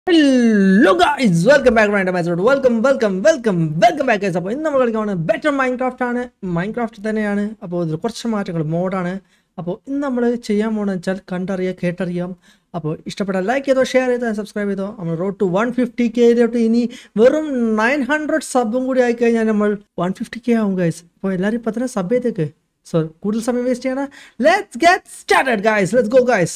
Hello guys welcome back my മാച്ചോട് welcome welcome welcome welcome back guys അപ്പോൾ ഇന്ന് നമ്മൾ കളിക്കാണ് ബെറ്റർ മൈൻക്രാഫ്റ്റ് ആണ് മൈൻക്രാഫ്റ്റ് തന്നെയാണ് അപ്പോൾ ഇതിൽ കുറച്ച് മാറ്റങ്ങൾ മോഡാണ് അപ്പോൾ ഇന്ന് നമ്മൾ ചെയ്യാൻ പോകുന്നത് വെച്ചാൽ കണ്ടറിയാം കേട്ടറിയാം അപ്പോൾ ഇഷ്ടപ്പെട്ട ലൈക്ക് ചെയ്തോ ഷെയർ ചെയ്തോ സബ്സ്ക്രൈബ് ചെയ്തോ നമ്മൾ റോഡ് ടു വൺ ഫിഫ്റ്റി കെയിലോട്ട് ഇനി വെറും നയൻ ഹൺഡ്രഡ് സബും കൂടി ആയി കഴിഞ്ഞാൽ നമ്മൾ വൺ ഫിഫ്റ്റി കെ ആവും ഗൈസ് അപ്പോൾ എല്ലാവരും ഇപ്പം തന്നെ സബ് ചെയ്തേക്ക് സോ കൂടുതൽ സമയം വേസ്റ്റ് ചെയ്യണം let's get started guys let's go guys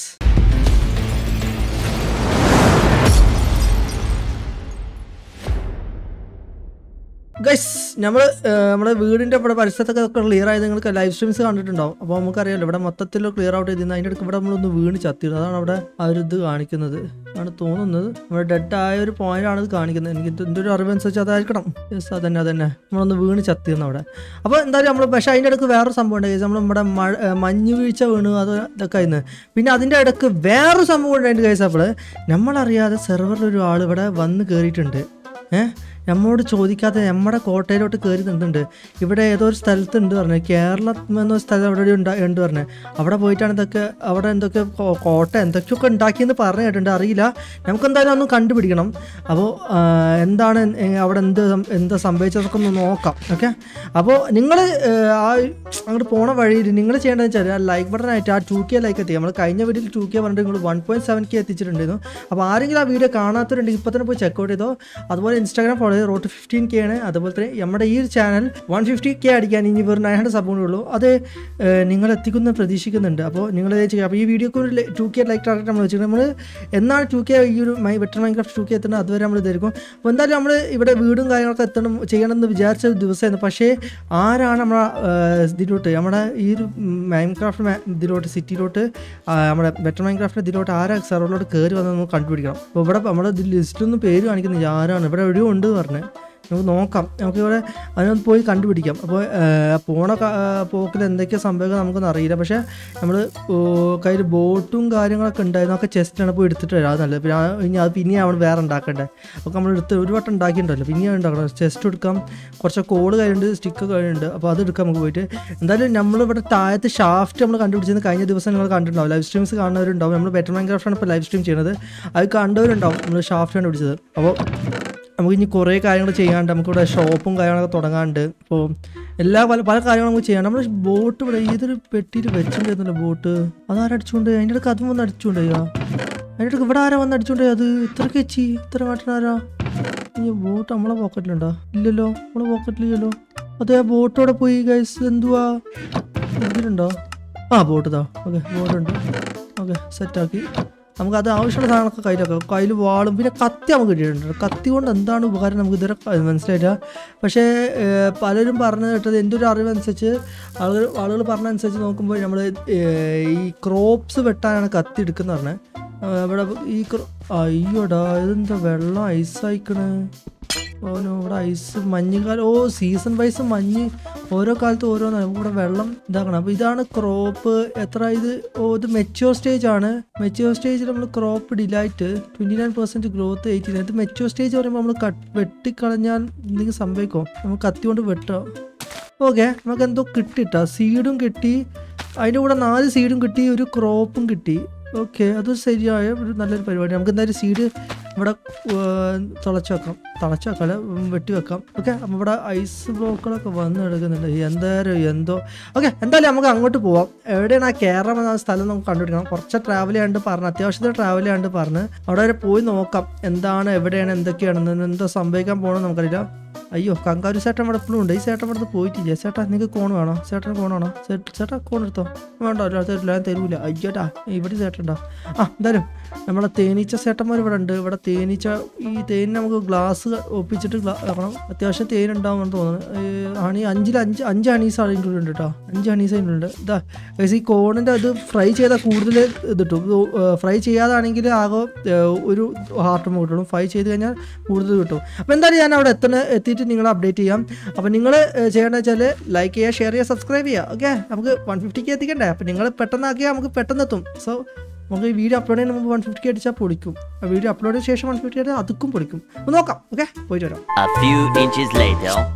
guys നമ്മൾ നമ്മുടെ വീടിൻ്റെ ഇവിടെ പരിസരത്തൊക്കെ ഒക്കെ ക്ലിയർ ആയത് നിങ്ങൾക്ക് ലൈവ് സ്ട്രീംസ് കണ്ടിട്ടുണ്ടാവും അപ്പോൾ നമുക്കറിയാലോ ഇവിടെ മൊത്തത്തിൽ ക്ലിയർ ഔട്ട് ചെയ്തിരുന്നത് അതിൻ്റെ അടുത്ത് ഇവിടെ നമ്മളൊന്ന് വീണ് ചത്തിരുന്നത് അതാണ് അവിടെ ആ ഒരു ഇത് കാണിക്കുന്നത് ആണ് തോന്നുന്നത് നമ്മുടെ ഡെഡ് ആയ ഒരു പോയിന്റ് ആണ് ഇത് കാണിക്കുന്നത് എനിക്ക് ഇത് എൻ്റെ ഒരു അറിവനുസരിച്ച് അതായിരിക്കണം യെസ് അതന്നെ അതന്നെ നമ്മളൊന്ന് വീണ് ചത്തിരുന്നു അവിടെ അപ്പോൾ എന്തായാലും നമ്മൾ പക്ഷേ അതിൻ്റെ ഇടയ്ക്ക് വേറൊരു സംഭവം ഉണ്ട് നമ്മൾ നമ്മുടെ മഴ ഏർ മഞ്ഞ് വീഴ്ച വീണു അത് ഇതൊക്കെ ആയിരുന്നു പിന്നെ അതിൻ്റെ ഇടയ്ക്ക് വേറൊരു സംഭവം ഉണ്ടായിട്ട് കഴിച്ച അപ്പോൾ നമ്മളറിയാതെ സെർവറിൽ ഒരു ആൾ ഇവിടെ വന്ന് കയറിയിട്ടുണ്ട് ഏഹ് നമ്മളോട് ചോദിക്കാതെ നമ്മുടെ കോട്ടയിലോട്ട് കയറി നിന്നിട്ടുണ്ട് ഇവിടെ ഏതോ ഒരു സ്ഥലത്തുണ്ട് പറഞ്ഞു കേരളം എന്ന സ്ഥലം അവിടെ ഉണ്ട് ഉണ്ട് പറഞ്ഞു അവിടെ പോയിട്ടാണ് ഇതൊക്കെ അവിടെ എന്തൊക്കെ കോ- കോട്ട എന്തൊക്കെയൊക്കെ ഉണ്ടാക്കിയെന്ന് പറഞ്ഞു കേട്ടിട്ടുണ്ട് അറിയില്ല നമുക്ക് എന്തായാലും ഒന്ന് കണ്ടുപിടിക്കണം അപ്പോൾ എന്താണ് എ- അവിടെ എന്ത് സം- എന്താ സംഭവിച്ചതൊക്കെ ഒന്ന് നോക്കാം ഓക്കെ അപ്പോൾ നിങ്ങൾ ആ അങ്ങോട്ട് പോണ വഴിയിൽ നിങ്ങൾ ചെയ്യേണ്ടതെന്ന് വെച്ചാൽ ആ ലൈക്ക് ബട്ടൺ ആയിട്ട് ആ ടു കെ ലൈക്ക് എത്തി നമ്മൾ കഴിഞ്ഞ വീഡിയോയിൽ ടു കെ പറഞ്ഞിട്ട് നിങ്ങൾ വൺ പോയിന്റ് സെവൻ കെ എത്തിച്ചിട്ടുണ്ടായിരുന്നു അപ്പോൾ ആരെങ്കിലും ആ വീഡിയോ കാണാത്തവരുണ്ടെങ്കിൽ ഇപ്പോൾ തന്നെ പോയി ചെക്കൗട്ട് ചെയ്തോ അതുപോലെ ഇൻസ്റ്റാഗ്രാം ഫോളോ ചെയ്ത് റോട്ട് ഫിഫ്റ്റീൻ കെ ആണ് അതുപോലെ തന്നെ നമ്മുടെ ഈ ഒരു ചാനൽ വൺ ഫിഫ്റ്റി കെ അടിക്കാൻ ഇനി വെറും നയൻ ഹൺഡ്രഡ് സബോണേ ഉള്ളൂ അത് ഏഹ്, നിങ്ങൾ എത്തിക്കുന്ന പ്രതീക്ഷിക്കുന്നുണ്ട് അപ്പോൾ നിങ്ങൾ ഇത് ചെയ്യുക അപ്പോൾ ഈ വീഡിയോക്ക് ഒരു ടു കെ ലൈക്ക് ടാർഗറ്റ് നമ്മൾ വെച്ചിട്ട് നമ്മൾ എന്നാണ് ടു കെ ഈ ഒരു my better Minecraft two K എത്തുന്നത് അതുവരെ നമ്മൾ ഇതായിരിക്കും അപ്പോൾ എന്തായാലും നമ്മൾ ഇവിടെ വീടും കാര്യങ്ങളൊക്കെ എത്തണം ചെയ്യണമെന്ന് വിചാരിച്ച ഒരു ദിവസമായിരുന്നു പക്ഷേ ആരാണ് നമ്മളെ ഏഹ്, ഇതിലോട്ട് നമ്മുടെ ഈ ഒരു മൈൻക്രാഫ്റ്റ് ഇതിലോട്ട് സിറ്റിയിലോട്ട് ആ, നമ്മുടെ ബെറ്റർ മൈൻക്രാഫ്റ്റ് ഇതിലോട്ട് ആരാ സെർവറിലോട്ട് കയറി വന്നത് നമുക്ക് കണ്ടുപിടിക്കണം അപ്പോൾ ഇവിടെ നമ്മുടെ ഇതിൽ ലിസ്റ്റിലൊന്നും പേര് കാണിക്കുന്നില്ല ആരാണ് ഇവിടെ എവിടെയോ ഉണ്ട് എന്ന് പറഞ്ഞ് നമുക്ക് നോക്കാം നമുക്ക് ഇവിടെ അതിനൊന്ന് പോയി കണ്ടുപിടിക്കാം അപ്പോൾ പോണ ക- ആ, പോക്കിൽ എന്തൊക്കെയാണ് സംഭവിക്കുക നമുക്കൊന്നും അറിയില്ല പക്ഷേ നമ്മൾ കയ്യിൽ ബോട്ടും കാര്യങ്ങളൊക്കെ ഉണ്ടായിരുന്നു ഒക്കെ ചെസ്റ്റാണ് പോയി എടുത്തിട്ട് വരാം അത് നല്ലത് പിന്നെ ആ- ഇനി അത് പിന്നെ നമ്മൾ വേറെ ഉണ്ടാക്കണ്ടേ അപ്പോൾ നമ്മൾ എടുത്ത് ഒരു വട്ടം ഉണ്ടാക്കിയിട്ടുണ്ടല്ലോ പിന്നെ ഉണ്ടാക്കണം ചെസ്റ്റ് എടുക്കാം കുറച്ച് കോള് കഴിഞ്ഞുണ്ട് സ്റ്റിക്ക് കഴിഞ്ഞുണ്ട് അപ്പോൾ അത് എടുക്കാം നമുക്ക് പോയിട്ട് എന്തായാലും നമ്മൾ ഇവിടെ താഴത്ത് ഷാഫ്റ്റ് നമ്മൾ കണ്ടുപിടിച്ചത് കഴിഞ്ഞ ദിവസം നിങ്ങൾ കണ്ടിട്ടുണ്ടാവും ലൈവ് സ്ട്രീംസ് കാണുന്നവരുണ്ടാവും നമ്മൾ ബെറ്റർ മൈൻക്രാഫ്റ്റാണ് ഇപ്പോൾ ലൈവ് സ്ട്രീം ചെയ്യുന്നത് അത് കണ്ടവരുണ്ടാവും നമ്മൾ ഷാഫ്റ്റ് കണ്ടുപിടിച്ചത് അപ്പോൾ നമുക്ക് ഇനി കുറേ കാര്യങ്ങൾ ചെയ്യാണ്ട് നമുക്കിവിടെ ഷോപ്പും കാര്യങ്ങളൊക്കെ തുടങ്ങാണ്ട് ഇപ്പോൾ എല്ലാ പല പല കാര്യങ്ങളും നമുക്ക് ചെയ്യാണ്ട് നമ്മൾ ബോട്ട് ഇവിടെ ഏതൊരു പെട്ടിയിൽ വെച്ചിട്ടുണ്ടായിരുന്നല്ലോ ബോട്ട് അതാരടിച്ചുകൊണ്ട് അതിൻ്റെ ഇടയ്ക്ക് അതും വന്ന് അടിച്ചുകൊണ്ട് അതിൻ്റെ ഇടയ്ക്ക് ഇവിടെ ആരാ വന്ന് അടിച്ചുകൊണ്ട് അത് ഇത്ര കെച്ചി ഇത്ര കാട്ടണാരാ ഈ ബോട്ട് നമ്മളെ പോക്കറ്റിലുണ്ടോ ഇല്ലല്ലോ നമ്മളെ പോക്കറ്റിലില്ലല്ലോ അതെ ബോട്ടോടെ പോയി ഗൈസ് എന്തുവാ ഇതിലുണ്ടോ ആ ബോട്ട് ഇതാ ഓക്കെ ബോട്ടുണ്ട് ഓക്കെ സെറ്റാക്കി നമുക്ക് അത് ആവശ്യമുള്ള സാധനങ്ങളൊക്കെ കയ്യിലൊക്കെ കയ്യിൽ വാളും പിന്നെ കത്തി നമുക്ക് കിട്ടിയിട്ടുണ്ട് കത്തി കൊണ്ട് എന്താണ് ഉപകാരം നമുക്ക് ഇതുവരെ ക- മനസ്സിലായില്ല പക്ഷേ ഏർ, പലരും പറഞ്ഞു കേട്ടത് എൻ്റെ ഒരു അറിവനുസരിച്ച് ആളുകൾ ആളുകൾ പറഞ്ഞനുസരിച്ച് നോക്കുമ്പോൾ നമ്മൾ ഈ ക്രോപ്സ് വെട്ടാനാണ് കത്തി എടുക്കുന്നത് പറഞ്ഞത് ഇവിടെ ഈ ക്രോ- അയ്യോടാ ഇതെന്താ വെള്ളം ഐസ് അയക്കണ് ഓനോ ഇവിടെ ഐസ് മഞ്ഞുകാലം ഓ സീസൺ വൈസ് മഞ്ഞ് ഓരോ കാലത്ത് ഓരോന്നാണ് നമുക്ക് ഇവിടെ വെള്ളം ഇതാക്കണം അപ്പോൾ ഇതാണ് ക്രോപ്പ് എത്ര ഇത് ഓ ഇത് മെച്യൂർ സ്റ്റേജ് ആണ് മെച്യൂർ സ്റ്റേജിൽ നമ്മൾ crop delight twenty nine percent growth eighty nine ഇത് മെച്യൂർ സ്റ്റേജ് പറയുമ്പോൾ നമ്മൾ കട്ട് വെട്ടിക്കളഞ്ഞാൽ എന്തെങ്കിലും സംഭവിക്കുമോ നമുക്ക് കത്തി കൊണ്ട് വെട്ടോ ഓക്കെ നമുക്ക് എന്തോ കിട്ടിട്ടാ സീഡും കിട്ടി അതിൻ്റെ കൂടെ നാല് സീഡും കിട്ടി ഒരു ക്രോപ്പും കിട്ടി ഓക്കെ അത് ശരിയായ ഒരു നല്ലൊരു പരിപാടി നമുക്ക് എന്തായാലും സീഡ് ഇവിടെ ഏർ, തുളച്ച് വെക്കാം തുളച്ച് വെക്കാം അല്ല ഉം, വെട്ടി വെക്കാം ഓക്കെ അപ്പോൾ ഇവിടെ ഐസ് ബ്ലോക്കുകളൊക്കെ വന്ന് എടുക്കുന്നുണ്ട് എന്തായാലും എന്തോ ഓക്കെ എന്തായാലും നമുക്ക് അങ്ങോട്ട് പോവാം എവിടെയാണ് ആ കേരളം എന്ന സ്ഥലം നമുക്ക് കണ്ടുപിടിക്കണം കുറച്ച് ട്രാവൽ ചെയ്യാണ്ട് പറഞ്ഞ് അത്യാവശ്യത്തിൽ ട്രാവൽ ചെയ്യാണ്ട് പറഞ്ഞ് അവിടെ വരെ പോയി നോക്കാം എന്താണ് എവിടെയാണ് എന്തൊക്കെയാണെന്ന് എന്താ സംഭവിക്കാൻ പോകണമെന്ന് നമുക്കറിയില്ല അയ്യോ കങ്കാരു ചേട്ടൻ ഇവിടെ എപ്പോഴും ഉണ്ട് ഈ ചേട്ടൻ ഇവിടെ പോയിട്ടില്ല ചേട്ടാ നിങ്ങൾക്ക് കോൺ വേണോ ചേട്ടന് കോൺ വേണോ ചേ- ചേട്ടാ കോൺ എടുത്തോ വേണ്ട ഒരു തരില്ല ഞാൻ തരൂല അയ്യോട്ടാ ഇവിടെ ചേട്ടൻടാ ആ എന്തായാലും നമ്മളെ തേനീച്ച ചേട്ടന്മാർ ഇവിടെ ഉണ്ട് ഇവിടെ തേനീച്ച ഈ തേന് നമുക്ക് ഗ്ലാസ് ഒപ്പിച്ചിട്ട് ഗ്ലാ ആക്കണം അത്യാവശ്യം തേൻ ഉണ്ടാവുമെന്ന് തോന്നുന്നു ഈ ഹണി അഞ്ചിൽ അഞ്ച് അഞ്ച് ഹണീസ് അതിൻ്റെ ഉള്ളിൽ ഉണ്ട് കേട്ടോ അഞ്ച് ഹണീസ് അതിൻ്റെ ഉണ്ട് ഇതാ guys, ഈ കോണിൻ്റെ അത് ഫ്രൈ ചെയ്താൽ കൂടുതൽ ഇത് കിട്ടും ഫ്രൈ ചെയ്യാതാണെങ്കിൽ ആകെ ഏർ, ഒരു ഹാർട്ട് നമുക്ക് കിട്ടും ഫ്രൈ ചെയ്ത് കഴിഞ്ഞാൽ കൂടുതൽ കിട്ടും അപ്പോൾ എന്തായാലും ഞാൻ അവിടെ എത്തണ എത്തിയിട്ട് നിങ്ങളെ അപ്ഡേറ്റ് ചെയ്യാം അപ്പോൾ നിങ്ങൾ ചെയ്യേണ്ടത് വെച്ചാൽ ലൈക്ക് ചെയ്യുക ഷെയർ ചെയ്യുക സബ്സ്ക്രൈബ് ചെയ്യുക ഓക്കെ നമുക്ക് വൺ ഫിഫ്റ്റിക്ക് എത്തിക്കണ്ടേ അപ്പോൾ നിങ്ങൾ പെട്ടെന്നാക്കിയാൽ നമുക്ക് പെട്ടെന്ന് എത്തും സോ നമുക്ക് ഈ വീഡിയോ അപ്ലോഡ് ചെയ്യുന്ന മുമ്പ് വൺ ഫിഫ്റ്റി അടിച്ചാൽ പൊളിക്കും ആ വീഡിയോ അപ്ലോഡ് ചെയ്ത ശേഷം വൺ ഫിഫ്റ്റി അടിച്ചാൽ അതുക്കും പൊളിക്കും അപ്പോൾ നോക്കാം ഓക്കെ പോയിട്ട് വരാം A few inches later.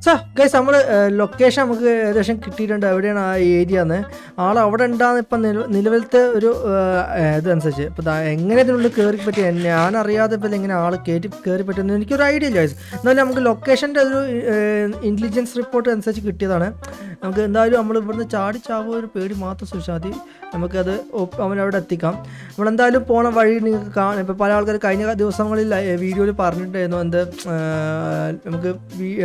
So guys നമ്മൾ ലൊക്കേഷൻ നമുക്ക് ഏകദേശം കിട്ടിയിട്ടുണ്ട് എവിടെയാണ് ആ ഏരിയ എന്ന് ആൾ അവിടെ ഉണ്ടാകുന്ന ഇപ്പം നില- നിലവിലത്തെ ഒരു ഏഹ്, ഇതനുസരിച്ച് ഇപ്പം ദാ എങ്ങനെ ഇതിനുള്ളിൽ കയറി പറ്റി ഞാൻ അറിയാതെ ഇപ്പം എങ്ങനെ ആൾ കയറ്റി കയറി പറ്റുമെന്ന് എനിക്കൊരു ഐഡിയ ഇല്ല ഗൈസ് എന്നാലും നമുക്ക് ലൊക്കേഷൻ്റെ ഒരു ഇൻ്റലിജൻസ് റിപ്പോർട്ട് അനുസരിച്ച് കിട്ടിയതാണ് നമുക്ക് എന്തായാലും നമ്മൾ ഇവിടുന്ന് ചാടി ചാവുക ഒരു പേടി മാത്രം സൂക്ഷിച്ചാൽ മതി നമുക്കത് ഒപ്പ് അവനവിടെ എത്തിക്കാം നമ്മളെന്തായാലും പോണ വഴി നിങ്ങൾക്ക് കാണാം ഇപ്പോൾ പല ആൾക്കാർ കഴിഞ്ഞ ദിവസങ്ങളിൽ വീഡിയോയിൽ പറഞ്ഞിട്ടുണ്ടായിരുന്നു എന്ത് ആ, നമുക്ക്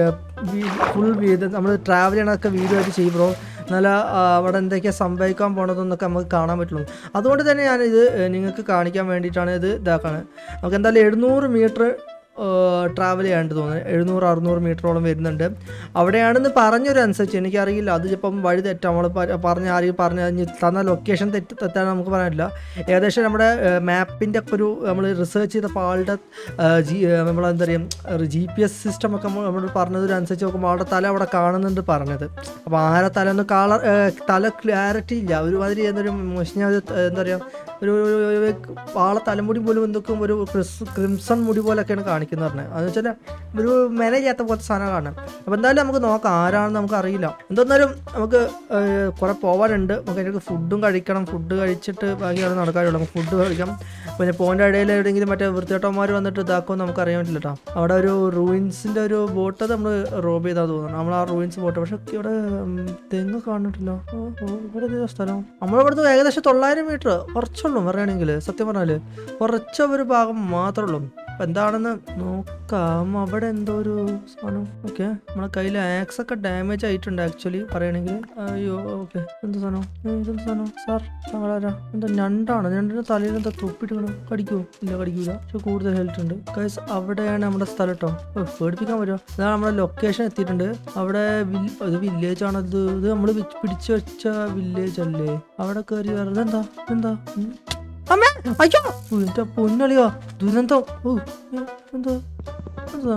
ഫുൾ നമ്മൾ ട്രാവൽ ചെയ്യണതൊക്കെ വീഡിയോ ആയിട്ട് ചെയ്യും ബ്രോ നല്ല ആ, അവിടെ എന്തൊക്കെയാണ് സംഭവിക്കാൻ പോണതെന്നൊക്കെ നമുക്ക് കാണാൻ പറ്റുള്ളൂ അതുകൊണ്ട് തന്നെ ഞാനിത് നിങ്ങൾക്ക് കാണിക്കാൻ വേണ്ടിയിട്ടാണ് ഇത് ഇതാക്കുന്നത് നമുക്ക് എന്തായാലും എഴുന്നൂറ് മീറ്റർ ട്രാവൽ ചെയ്യാണ്ട് തോന്നുന്നത് എഴുന്നൂറ് അറുന്നൂറ് മീറ്ററോളം വരുന്നുണ്ട് അവിടെയാണെന്ന് പറഞ്ഞൊരു അനുസരിച്ച് എനിക്കറിയില്ല അത് ചിലപ്പം വഴി തെറ്റാം നമ്മൾ പറഞ്ഞ ആരെങ്കിലും പറഞ്ഞ ഇനി തന്ന ലൊക്കേഷൻ തെറ്റ് തെറ്റാൻ നമുക്ക് പറയാനില്ല ഏകദേശം നമ്മുടെ മാപ്പിൻ്റെ ഒക്കെ ഒരു നമ്മൾ റിസർച്ച് ചെയ്തപ്പോൾ ആളുടെ ജി നമ്മളെന്താ പറയുക ജി പി എസ് സിസ്റ്റം ഒക്കെ നമ്മൾ പറഞ്ഞതൊരു അനുസരിച്ച് നോക്കുമ്പോൾ ആളുടെ തല അവിടെ കാണുന്നുണ്ട് പറഞ്ഞത് അപ്പോൾ ആരെ തല ഒന്ന് കളർ തല ക്ലാരിറ്റി ഇല്ല ഒരുമാതിരി എന്നൊരു മോശം എന്താ പറയുക ഒരു ഒരു- ഒരു ആളെ തലമുടി പോലും എന്തൊക്കെയും ഒരു ക്രിംസൺ മുടി പോലൊക്കെയാണ് കാണിക്കുന്നത് പറഞ്ഞത് അതെന്ന് വെച്ചാൽ ഒരു മെനയില്ലാത്ത പോലത്തെ സാധനം കാണാം അപ്പോൾ എന്തായാലും നമുക്ക് നോക്കാം ആരാണെന്ന് നമുക്ക് അറിയില്ല എന്തെന്നാലും നമുക്ക് ഏഹ്, കുറെ പോവാനുണ്ട് നമുക്ക് അതിൻ്റെ ഫുഡും കഴിക്കണം ഫുഡ് കഴിച്ചിട്ട് ബാക്കിയാണ് നടക്കാനുള്ളൂ നമുക്ക് ഫുഡ് കഴിക്കാം പിന്നെ പോയിൻ്റെ ഇടയിൽ എവിടെയെങ്കിലും മറ്റേ വൃത്തിയേട്ടന്മാർ വന്നിട്ട് ഇതാക്കുമെന്ന് നമുക്ക് അറിയാൻ പറ്റില്ല കേട്ടോ അവിടെ ഒരു റൂയിൻസിൻ്റെ ഒരു ബോട്ട് നമ്മൾ റോബ് ചെയ്താൽ തോന്നുന്നു നമ്മൾ ആ റൂയിൻസ് ബോട്ട് പക്ഷെ ഇവിടെ ഉം, തെങ്ങ് കാണുന്നില്ലല്ലോ ഓ, ഓ, ഇവിടെ ഏതാ സ്ഥലം നമ്മളിവിടുന്ന് ഏകദേശം തൊള്ളായിരം മീറ്റർ കുറച്ചുള്ളൂ പറയുകയാണെങ്കിൽ സത്യം പറഞ്ഞാൽ കുറച്ച് ഒരു ഭാഗം മാത്രമേ ഉള്ളൂ അപ്പം എന്താണെന്ന് നോക്കാം അവിടെ എന്തോ ഒരു സാധനം ഓക്കെ നമ്മളെ കയ്യിൽ ആക്സ് ഒക്കെ ഡാമേജ് ആയിട്ടുണ്ട് ആക്ച്വലി പറയുകയാണെങ്കിൽ അയ്യോ ഓക്കെ എന്ത് സാധനം ഏ, ഇതെന്ത് സാധനം സാർ താങ്കളാരാ എന്താ ഞണ്ടാണ് ഞണ്ടിന്റെ തലയിൽ എന്താ തൊപ്പിട്ടിക്കണം കടിക്കുമോ ഇല്ല കടിക്കൂല പക്ഷെ കൂടുതൽ ഹെൽത്ത് ഉണ്ട് ഗൈസ് അവിടെയാണ് നമ്മുടെ സ്ഥലം കേട്ടോ ഓ, പേടിപ്പിക്കാൻ പറ്റുമോ ഇതാണ് നമ്മുടെ ലൊക്കേഷൻ എത്തിയിട്ടുണ്ട് അവിടെ വിൽ- ഇത് വില്ലേജ് ആണ് ഇത് ഇത് നമ്മൾ പിടിച്ചു വെച്ച വില്ലേജ് അല്ലേ അവിടെ കയറി വേറെ എന്താ എന്താ അമ്മേ അയ്യോ ഓ, എന്റെ പൊന്നളിയോ ദുരന്തം ഓ ഏ, എന്താ എന്താ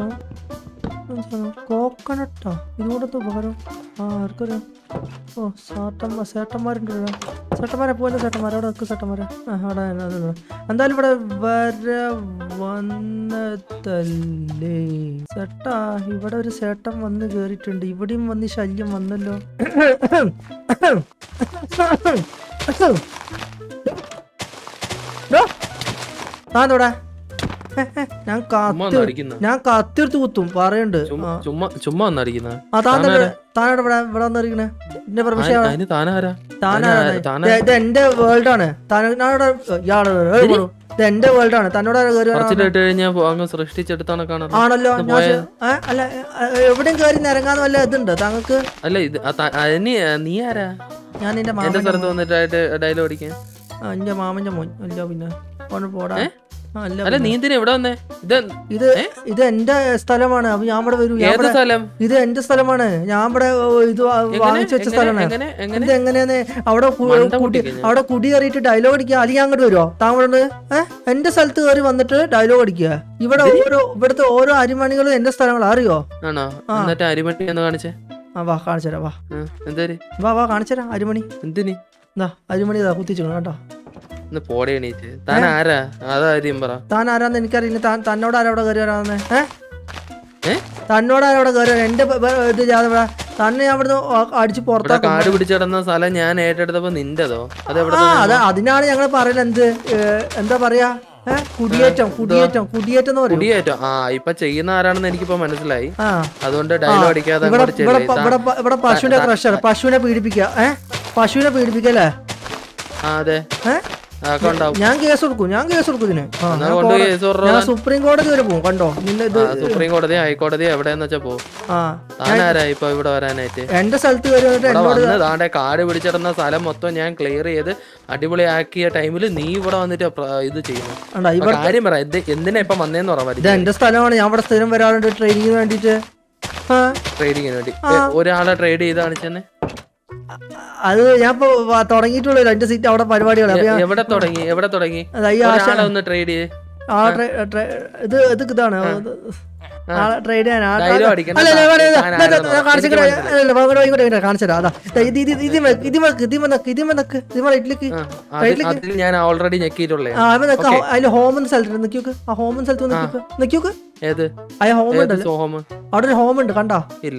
കോക്കനട്ടാ ഇതുകൂടെ എന്താ ഉപകാരം ആ ആർക്കറിയാം ഓ സാട്ടന്മാർ സേട്ടന്മാരുണ്ട് ഇവിടെ ചേട്ടന്മാരെ പോലെ ചേട്ടന്മാരെ അവിടെ വെക്ക് ചേട്ടന്മാരെ ആ അവിടെ തന്നെ, അത് തന്നെ. എന്തായാലും ഇവിടെ വരെ വന്നതല്ലേ ചേട്ടാ ഇവിടെ ഒരു ചേട്ടൻ വന്ന് കേറിയിട്ടുണ്ട് ഇവിടെയും വന്ന് ഈ ശല്യം വന്നല്ലോ ഡോ, താനെവിടെ? ഹെ, ഹെ, ഞാൻ ചുമ്മാ കത്തി അടിക്കുന്ന ഞാൻ കത്തിയെടുത്ത് കുത്തും പറയുന്നുണ്ട് ആ. ചുമ്മാ ചുമ്മാ ഒന്ന് അടിക്കുന്ന ആ താൻ തന്നെ താനാരാ? താനോട് ഇവിടെ ഇവിടെ വന്നിരിക്കണേ എന്റെ പെർമിഷൻ അതിന് താനാരാ താനാണ് താനാ- ഇത് എന്റെ വേൾഡ് ആണ് താൻ ഞാനിവിടെ ഇയാള് ഏയ് പോടൂ. ഇത് എന്റെ വേൾഡ് ആണ് തന്നോട് ആരാ കയറി വരാൻ കുറച്ചിട്ട് കഴിഞ്ഞാൽ അങ്ങ് സൃഷ്ടിച്ചെടുത്താണ് കാണാറ് ആണല്ലോ ഇത് ഞാൻ പോയ- ശ- ഏ, അല്ല ഏ, എവിടെയും കയറി നിരങ്ങാന്ന് വല്ല ഇതുണ്ട് താങ്കൾക്ക് അല്ല ഇത് ആ ത- ആ, നീ നീ ആരാ ഞാൻ എന്റെ എന്റെ മാമന്റെ സ്ഥലത്ത് വന്നിട്ടായിട്ട് ഡയലോഗ് അടിക്കാൻ ആ, എന്റെ മാമന്റെ മോൻ അല്ല പിന്നെ ഒന്ന് പോടാ ഏ? ആ, അല്ല അല്ല നീ എന്തിനാ ഇവിടെ വന്നേ ഇത് ഇത് ഇത് എന്റെ സ്ഥലമാണ് അപ്പൊ ഞാൻ ഇവിടെ വരൂ ഞാൻ ഏത് ഇവിടെ സ്ഥലം ഇത് എന്റെ സ്ഥലമാണ് ഞാൻ ഇവിടെ ഓ, ഇത് വാ- എങ്ങനെ? വാങ്ങിച്ചു വെച്ച എങ്ങനെ? സ്ഥലമാണ് എങ്ങനെ എങ്ങനെ ഇത് എങ്ങനെയാന്ന് അവിടെ കു- മണ്ട കുടി പൊട്ടിക്കുന്നു. അവിടെ കുടി കയറിയിട്ട് ഡയലോഗ് അടിക്കുക അല്ലെങ്കിൽ അങ്ങോട്ട് വരുമോ താങ്കളുടെ ഏഹ് എന്റെ സ്ഥലത്ത് കയറി വന്നിട്ട് ഡയലോഗ് അടിക്കുക ഇവിടെ ഓരോ ഇവിടുത്തെ ഓരോ അരിമണികളും എന്റെ സ്ഥലങ്ങൾ അറിയോ ആണോ ആ. എന്നിട്ട് അരിമട്ടി എന്ന് കാണിച്ചേ ആ വാ കാണിച്ചുതരാം വാ ആ, എന്തേര് വാ വാ കാണിച്ചുതരാം അരിമണി എന്തിന് എന്താ അരിമണി ഇതാ കുത്തിച്ചിക്കണം കേട്ടോ ഒന്ന് പോടെ എണീറ്റ് താൻ ആരാ അതാ കാര്യം പറ താൻ ആരാന്ന് എനിക്കറിയില്ല താൻ തന്നോട് ആരാ അവിടെ കയറി വരാന്ന് ഏഹ് ഏ? തന്നോട് ആരാ അവിടെ കയറി വരാൻ എന്റെ ബ- ബ- ഇത് ജാത ഇവിടെ തന്നെ ഞാൻ ഇവിടുന്ന് ആ- അടിച്ച് ഇവിടെ പുറത്താക്കും കാട് പിടിച്ചിടന്ന സ്ഥലം ഞാൻ ഏറ്റെടുത്തപ്പോ നിന്റെതോ അത് എവിടെ ആ അത് അതിനാണ് ഞങ്ങൾ പറയുന്നത് എന്ത് ഏഹ്, എന്താ പറയാ ഏഹ് കുടിയേറ്റം കുടിയേറ്റം കുടിയേറ്റം എന്ന് പറയും കുടിയേറ്റോ ആ ഇപ്പൊ ചെയ്യുന്ന ആരാണെന്ന് എനിക്കിപ്പോ മനസ്സിലായി ആ അതുകൊണ്ട് ഡയലോഗ് അടിക്കാതെ ഇവിടെ അങ്ങോട്ട് ഇവിടെ ചെല്ലേ പ- ഇവിടെ പ- ഇവിടെ പശുവിന്റെ ക്രഷർ പശുവിനെ പീഡിപ്പിക്കുക ഏ പശുവിനെ പീഡിപ്പിക്കല്ലേ ആ അതെ ഏ അതൊക്കെ ഉണ്ടാവും ഞാൻ കേസ് കൊടുക്കും ഞാൻ കേസ് കൊടുക്കും ഇതിന് ആ, എന്നാ ഞാൻ കൊണ്ട് കോട- കേസ് പറഞ്ഞോ ഞാൻ സുപ്രീം കോടതി വരെ പോകും കണ്ടോ നിന്നെ ഇത് ആ, സുപ്രീം കോടതി ഹൈക്കോടതി എവിടെയെന്ന് വെച്ചാ പോ ആ താനാരാ ഇപ്പൊ ഇവിടെ വരാനായിട്ട് എന്റെ സ്ഥലത്ത് കയറി വന്നിട്ട് ഇവിടെ എന്നോട് വന്ന് താണ്ടെ കാട് പിടിച്ചിടുന്ന സ്ഥലം മൊത്തം ഞാൻ ക്ലിയർ ചെയ്ത് അടിപൊളിയാക്കിയ ടൈമിൽ നീ ഇവിടെ വന്നിട്ട് പ്ര- ഇത് ചെയ്യുന്നു കണ്ടോ അപ്പൊ ഇവിടെ കാര്യം പറ എന്ത് എന്തിനാ ഇപ്പൊ വന്നേന്ന് പറയാൻ ഇത് എന്റെ സ്ഥലമാണ് ഞാൻ ഇവിടെ സ്ഥിരം വരാറുണ്ട് ട്രെയിനിങ്ങിന് വേണ്ടിട്ട് ആ ട്രേഡിങ്ങിന് വേണ്ടി ഏ, ഒരാളെ ട്രേഡ് ചെയ്ത് കാണിച്ചെന്നെ അത് ഞാൻ ഇപ്പൊ വ- തുടങ്ങിയിട്ടുള്ളൂ രണ്ട് സീറ്റ് അവിടെ പരിപാടികൾ അപ്പൊ ഞാൻ എവിടെ തുടങ്ങി എവിടെ തുടങ്ങി അത് ഈ ആശ ഒരാളെ ഒന്ന് ട്രേഡ് ചെയ്ത് ആ ട്രെ- ട്രെ- ഇത് ഇത് ഇതാണ് ട്രേഡ് ചെയ്യാൻ ആ- Dialogue ആ- അടിക്കണ്ട. അല്ല, അല്ല, വേണ്ട, ഇതാ, താൻ ഇതാ, ഇതാ, ആരാണെന്ന് ഞാൻ കാണിച്ചിട്ട് എനിക്ക് അല്ല, അല്ല, ഇങ്ങോട്ട് ഇങ്ങോട്ട് ഇങ്ങോട്ട് കാണിച്ചുതരാം അതാ ദാ, ഇത് ഇത് ഇത് മക്ക് ഇത് മക്ക് ഇത് മക്ക് ഇത് മക്ക് ഇത് റൈറ്റിലേക്ക് ആ, അതിൽ അതിൽ ഞാൻ ഓൾറെഡി ഞെക്കിയിട്ടുള്ളേ ആ അവൻ നിക്ക് അതിൽ ഹോം എന്ന സ്ഥലത്ത് നിൽക്കുക ആ ഹോം എന്ന സ്ഥലത്ത് നിൽക്കുക നിൽക്കുക ഏത് ആ ഹോം ഏത് ഉണ്ടല്ലോ സോഹം അവിടെ ഒരു ഹോം ഉണ്ട് കണ്ടാ ഇല്ല